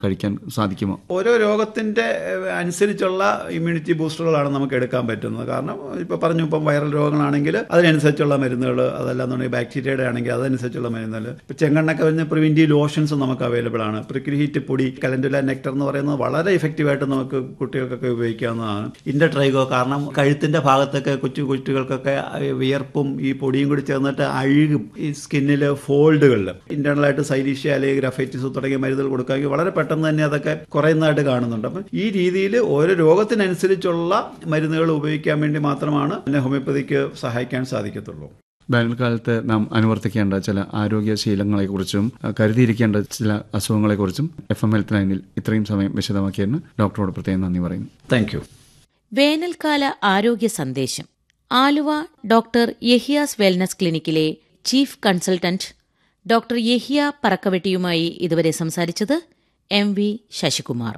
കഴിക്കാൻ സാധിക്കുമോ ഓരോ രോഗത്തിന്റെ ഏഹ്, അനുസരിച്ചുള്ള ഇമ്മ്യൂണിറ്റി ബൂസ്റ്ററുകളാണ് നമുക്ക് എടുക്കാൻ പറ്റുന്നത് കാരണം ഇപ്പോൾ പറഞ്ഞു ഇപ്പം വൈറൽ രോഗങ്ങളാണെങ്കിൽ അതിനനുസരിച്ചുള്ള മരുന്നുകൾ അതല്ലാന്നുണ്ടെങ്കിൽ ബാക്ടീരിയയുടെ ആണെങ്കിൽ അതനുസരിച്ചുള്ള മരുന്നുകൾ ഇപ്പോൾ ചെങ്കണ്ണൊക്കെ വരുന്ന പ്രിവെൻറ്റീവ് ലോഷൻസ് നമുക്ക് അവൈലബിൾ ആണ് പ്രിക്രി ഹീറ്റ് പൊടി കലൻഡുല നെക്ടർ എന്ന് പറയുന്നത് വളരെ ഇഫക്റ്റീവായിട്ട് നമുക്ക് കുട്ടികൾക്കൊക്കെ ഉപയോഗിക്കാവുന്നതാണ് ഇൻഡട്രൈഗോ കാരണം കഴുത്തിന്റെ ഭാഗത്തൊക്കെ കൊച്ചു കുട്ടികൾക്കൊക്കെ വിയർപ്പും ഈ പൊടിയും കൂടി ചേർന്നിട്ട് അഴുകും ഈ സ്കിന്നിൽ ഫോൾഡുകളിൽ ഇന്റേണലായിട്ട് സൈലീഷ്യ അല്ലെങ്കിൽ ഗ്രഫൈറ്റിസ് തുടങ്ങിയ മരുന്നുകൾ കൊടുക്കാമെങ്കിൽ വളരെ പെട്ടെന്ന് തന്നെ അതൊക്കെ കുറയുന്നതായിട്ട് കാണുന്നുണ്ട് അപ്പം ഈ രീതിയിൽ ഓരോ രോഗത്തിനനുസരിച്ചുള്ള മരുന്നുകൾ ഉപയോഗിക്കാൻ വേണ്ടി മാത്രമാണ് പിന്നെ ഹോമിയോപ്പതിക്ക് സഹായിക്കാൻ സാധിക്കത്തുള്ളൂ വേനൽക്കാലത്ത് നാം അനുവർത്തിക്കേണ്ട ചില ആരോഗ്യ ശീലങ്ങളെക്കുറിച്ചും അഹ് കരുതിയിരിക്കേണ്ട ചില അസുഖങ്ങളെക്കുറിച്ചും എഫ് എം ഹെൽത്ത് ലൈനിൽ ഇത്രയും സമയം വിശദമാക്കിയതിന് ഡോക്ടറോട് പ്രത്യേകം നന്ദി പറയുന്നു താങ്ക് യു വേനൽക്കാല ആരോഗ്യ സന്ദേശം ആലുവ ഡോക്ടർ യഹിയാസ് വെൽനസ് ക്ലിനിക്കിലെ ചീഫ് കൺസൾട്ടന്റ് ഡോക്ടർ യഹിയ പറക്കവെട്ടിയുമായി ഇതുവരെ സംസാരിച്ചത് എം വി ശശികുമാർ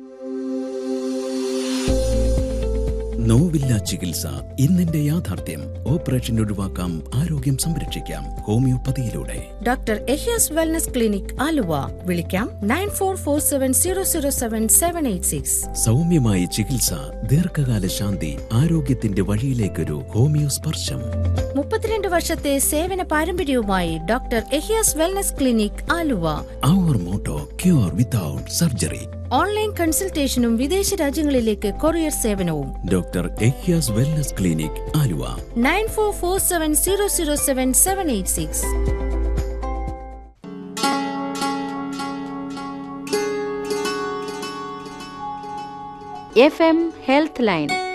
നോവില്ല ചികിത്സ ഇന്നിന്റെ യാഥാർത്ഥ്യം ഓപ്പറേഷൻ ഒഴിവാക്കാം ആരോഗ്യം സംരക്ഷിക്കാം ഹോമിയോപ്പതിയിലൂടെ doctor Ehiyas wellness clinic Aluva വിളിക്കാം nine four four seven zero zero seven seven eight six സൗമ്യമായ ചികിത്സ ദീർഘകാല ശാന്തി ആരോഗ്യത്തിന്റെ വഴിയിലേക്കൊരു ഹോമിയോ സ്പർശം മുപ്പത്തിരണ്ട് വർഷത്തെ സേവന പാരമ്പര്യവുമായി doctor Ehiyas wellness clinic Aluva അവർ motto cure without surgery online കൺസൾട്ടേഷനും വിദേശ രാജ്യങ്ങളിലേക്ക് കൊറിയർ സേവനവും doctor Ehyas wellness clinic Aluva nine four four seven zero zero seven seven eight six F M health line